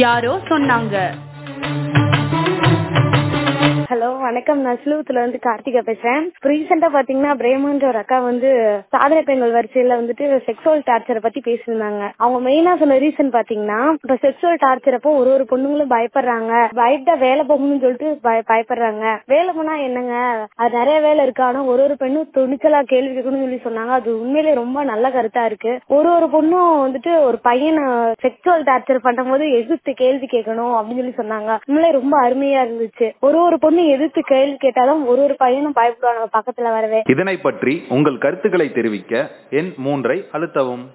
யாரோ சொன்னாங்க ஹலோ வணக்கம் நான் சிலுவத்துல இருந்து கார்த்திகா பேசுறேன் ரீசெண்டா பாத்தீங்கன்னா பிரேமன்ற ஒரு அக்கா வந்து சாதனை பெண்கள் வரிசையில வந்துட்டு செக்ஸுவல் டார்ச்சரை பத்தி பேசியிருந்தாங்க அவங்க மெயினா சொன்ன ரீசன் பாத்தீங்கன்னா இப்ப செக்ஸுவல் டார்ச்சர் அப்போ ஒரு ஒரு பொண்ணுங்களும் பயப்படுறாங்க பயப்பட்டா வேலை போகணும்னு சொல்லிட்டு பய- பயப்படுறாங்க வேலை போனா என்னங்க அது நிறைய வேலை இருக்கு ஆனா ஒரு ஒரு பெண்ணும் துணிச்சலா கேள்வி கேட்கணும்னு சொல்லி சொன்னாங்க அது உண்மையிலேயே ரொம்ப நல்ல கருத்தா இருக்கு ஒரு ஒரு பொண்ணும் வந்துட்டு ஒரு பையனை செக்ஸுவல் டார்ச்சர் பண்ணும்போது எதிர்த்து கேள்வி கேட்கணும் அப்படின்னு சொல்லி சொன்னாங்க உண்மையிலே ரொம்ப அருமையா இருந்துச்சு ஒரு ஒரு பொண்ணு எதிர்த்து கேள்வி கேட்டாலும் ஒரு ஒரு பையனும் பயப்படுவாங்க பக்கத்துல வரவே இதனை பற்றி உங்கள் கருத்துக்களை தெரிவிக்க எண் மூன்றை அழுத்தவும்